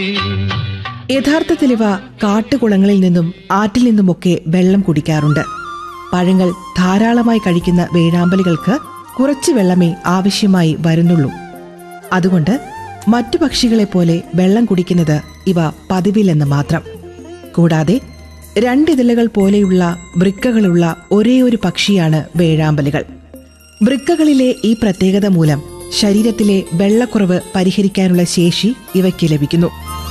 യഥാർത്ഥത്തിൽ ഇവ കാട്ടുകുളങ്ങളിൽ നിന്നും ആറ്റിൽ നിന്നുമൊക്കെ വെള്ളം കുടിക്കാറുണ്ട് പഴങ്ങൾ ധാരാളമായി കഴിക്കുന്ന വേഴാമ്പലുകൾക്ക് കുറച്ച് വെള്ളമേ ആവശ്യമായി വരുന്നുള്ളൂ അതുകൊണ്ട് മറ്റു പക്ഷികളെപ്പോലെ വെള്ളം കുടിക്കുന്നത് ഇവ പതിവില്ലെന്ന് മാത്രം കൂടാതെ രണ്ടിതളുകൾ പോലെയുള്ള വൃക്കകളുള്ള ഒരേയൊരു പക്ഷിയാണ് വേഴാമ്പലുകൾ വൃക്കകളിലെ ഈ പ്രത്യേകത മൂലം ശരീരത്തിലെ വെള്ളക്കുറവ് പരിഹരിക്കാനുള്ള ശേഷി ഇവയ്ക്ക് ലഭിക്കുന്നു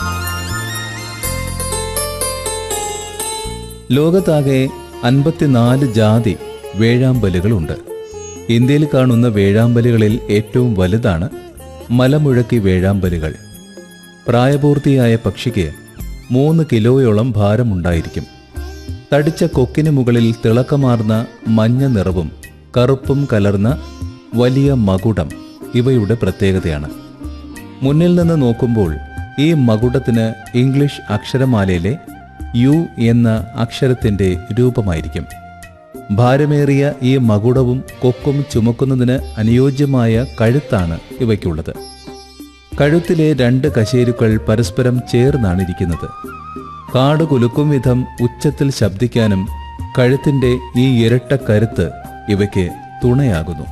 ലോകത്താകെ അൻപത്തിനാല് ജാതി വേഴാമ്പലുകളുണ്ട് ഇന്ത്യയിൽ കാണുന്ന വേഴാമ്പലുകളിൽ ഏറ്റവും വലുതാണ് മലമുഴക്കി വേഴാമ്പലുകൾ പ്രായപൂർത്തിയായ പക്ഷിക്ക് മൂന്ന് കിലോയോളം ഭാരമുണ്ടായിരിക്കും തടിച്ച കൊക്കിന് മുകളിൽ തിളക്കമാർന്ന മഞ്ഞ നിറവും കറുപ്പും കലർന്ന വലിയ മകുടം ഇവയുടെ പ്രത്യേകതയാണ് മുന്നിൽ നിന്ന് നോക്കുമ്പോൾ ഈ മകുടത്തിന് ഇംഗ്ലീഷ് അക്ഷരമാലയിലെ യു എന്ന അക്ഷരത്തിന്റെ രൂപമായിരിക്കും ഭാരമേറിയ ഈ മകുടവും കൊക്കും ചുമക്കുന്നതിന് അനുയോജ്യമായ കഴുത്താണ് ഇവയ്ക്കുള്ളത് കഴുത്തിലെ രണ്ട് കശേരുക്കൾ പരസ്പരം ചേർന്നാണ് ഇരിക്കുന്നത് കാട് കുലുക്കും വിധം ഉച്ചത്തിൽ ശബ്ദിക്കാനും കഴുത്തിന്റെ ഈ ഇരട്ട കരുത്ത് ഇവയ്ക്ക് തുണയാകുന്നു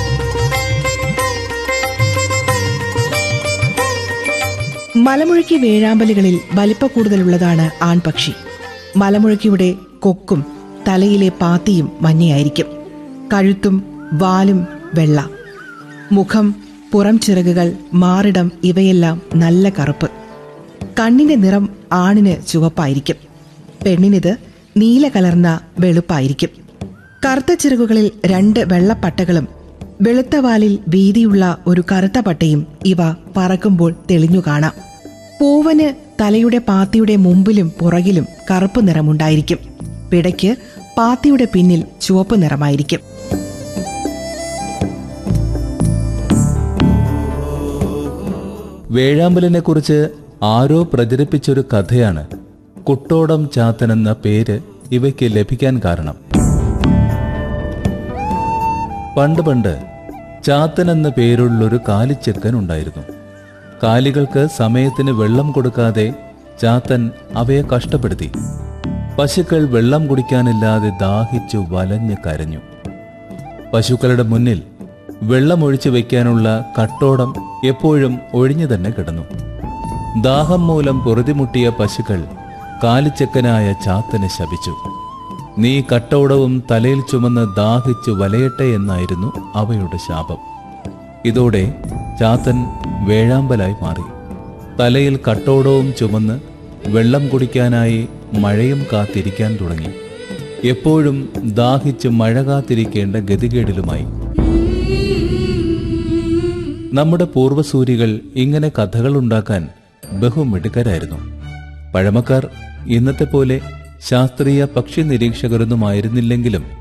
മലമുഴക്കി വേഴാമ്പലുകളിൽ വലിപ്പ കൂടുതലുള്ളതാണ് ആൺപക്ഷി മലമുഴക്കിയുടെ കൊക്കും തലയിലെ പാത്തിയും മഞ്ഞയായിരിക്കും കഴുത്തും വാലും വെള്ള മുഖം പുറം ചിറകുകൾ മാറിടം ഇവയെല്ലാം നല്ല കറുപ്പ് കണ്ണിന്റെ നിറം ആണിന് ചുവപ്പായിരിക്കും പെണ്ണിനിത് നീല കലർന്ന വെളുപ്പായിരിക്കും കറുത്ത ചിറകുകളിൽ രണ്ട് വെള്ളപ്പട്ടകളും വെളുത്ത വാലിൽ വീതിയുള്ള ഒരു കറുത്ത പട്ടയും ഇവ പറക്കുമ്പോൾ തെളിഞ്ഞു കാണാം പൂവന് തലയുടെ പാത്തിയുടെ മുമ്പിലും പുറകിലും കറുപ്പ് നിറമുണ്ടായിരിക്കും പിടയ്ക്ക് പാത്തിയുടെ പിന്നിൽ ചുവപ്പ് നിറമായിരിക്കും വേഴാമ്പലിനെ കുറിച്ച് ആരോ പ്രചരിപ്പിച്ചൊരു കഥയാണ് കുട്ടോടം ചാത്തൻ എന്ന പേര് ഇവയ്ക്ക് ലഭിക്കാൻ കാരണം പണ്ട് പണ്ട് ചാത്തൻ എന്ന പേരുള്ളൊരു കാലിച്ചെക്കൻ ഉണ്ടായിരുന്നു കാലികൾക്ക് സമയത്തിന് വെള്ളം കൊടുക്കാതെ ചാത്തൻ അവയെ കഷ്ടപ്പെടുത്തി പശുക്കൾ വെള്ളം കുടിക്കാനില്ലാതെ ദാഹിച്ചു വലഞ്ഞ് കരഞ്ഞു പശുക്കളുടെ മുന്നിൽ വെള്ളമൊഴിച്ചു വയ്ക്കാനുള്ള കട്ടോടം എപ്പോഴും ഒഴിഞ്ഞു തന്നെ കിടന്നു ദാഹം മൂലം പൊറുതിമുട്ടിയ പശുക്കൾ കാലിച്ചക്കനായ ചാത്തനെ ശപിച്ചു നീ കട്ടോടവും തലയിൽ ചുമന്ന് ദാഹിച്ചു വലയട്ടെ എന്നായിരുന്നു അവയുടെ ശാപം ഇതോടെ ചാത്തൻ വേഴാമ്പലായി മാറി തലയിൽ കട്ടോടവും ചുമന്ന് വെള്ളം കുടിക്കാനായി മഴയും കാത്തിരിക്കാൻ തുടങ്ങി എപ്പോഴും ദാഹിച്ച് മഴ കാത്തിരിക്കേണ്ട ഗതികേടിലുമായി നമ്മുടെ പൂർവ്വസൂരികൾ ഇങ്ങനെ കഥകൾ ഉണ്ടാക്കാൻ ബഹുമിടുക്കരായിരുന്നു പഴമക്കാർ ഇന്നത്തെ പോലെ ശാസ്ത്രീയ പക്ഷി നിരീക്ഷകരൊന്നുമായിരുന്നില്ലെങ്കിലും